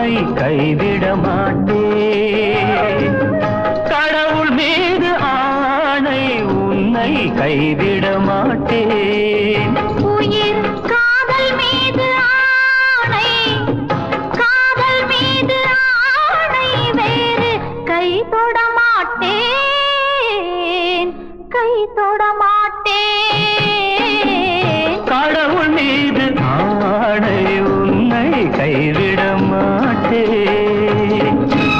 உன்னை கைவிட மாட்டேன் கடவுள் மீது ஆணை உன்னை கைவிட மாட்டேன் உயிர் காதல் மீது ஆணை காதல் மீது ஆணை வேறு கை தொட மாட்டேன் கை தொட மாட்டேன் கடவுள் மீது ஆணை உன்னை கைவிட மாட்டேன்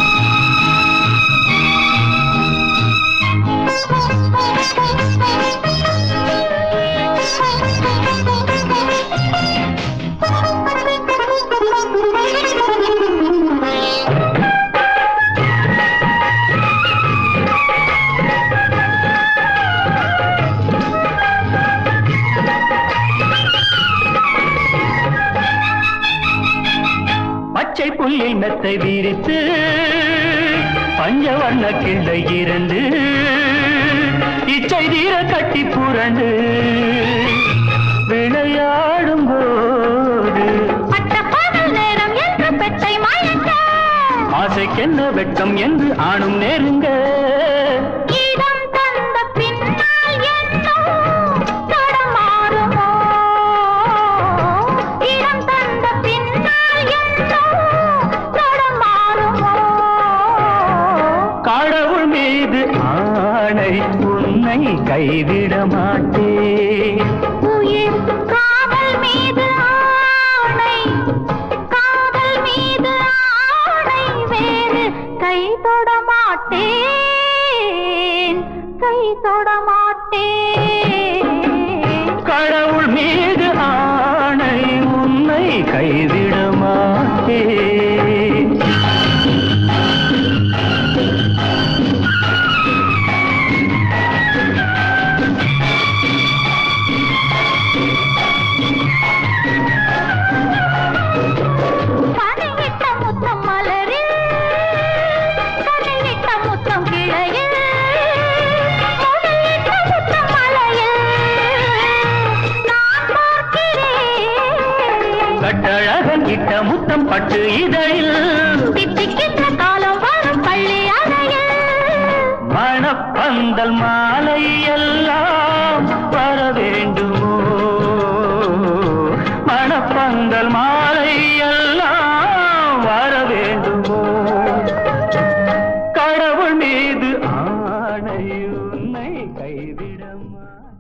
பச்சை புல்லில் மெத்தை விரித்து பஞ்சவண்ண கிள்ளை இருந்து இச்சை தீர கட்டி புரண்டு விளையாடும் போது பட்ட பகல் நேரம் என்று பெட்டை மயக்க ஆசைக்கென்ன வெட்கம் என்று ஆணும் நெருங்க இடம் தந்த பின்னால் என்னும் தடமாறுமோ இடம் தந்த பின்னால் என்னும் தடமாறுமோ கடவுள் மீது ஆணை உன்னை கைவிட மாட்டேன் உயிர் காதல் மீது ஆணை காதல் மீது ஆணை வேறு கை தொட மாட்டேன் கை தொட மாட்டேன் கடவுள் மீது ஆணை உன்னை கைவிட மாட்டேன் பனியிட்ட முத்தம் மலரில் கனியிட்ட முத்தம் கிளையில் முடியிட்ட முத்தம் மலையில் நான் பார்க்கிறேன் கட்டழகன் இட்ட முத்தம் பட்டு இதழில் தித்திக்கின்ற காலம் வரும் பள்ளி அறையில் மணப்பந்தல் மாலை எல்லாம் வர வேண்டுமோ மணப்பந்தல் மாலை எல்லாம் வர வேண்டுமோ கடவுள் மீது ஆணை உன்னை கைவிட மாட்டேன்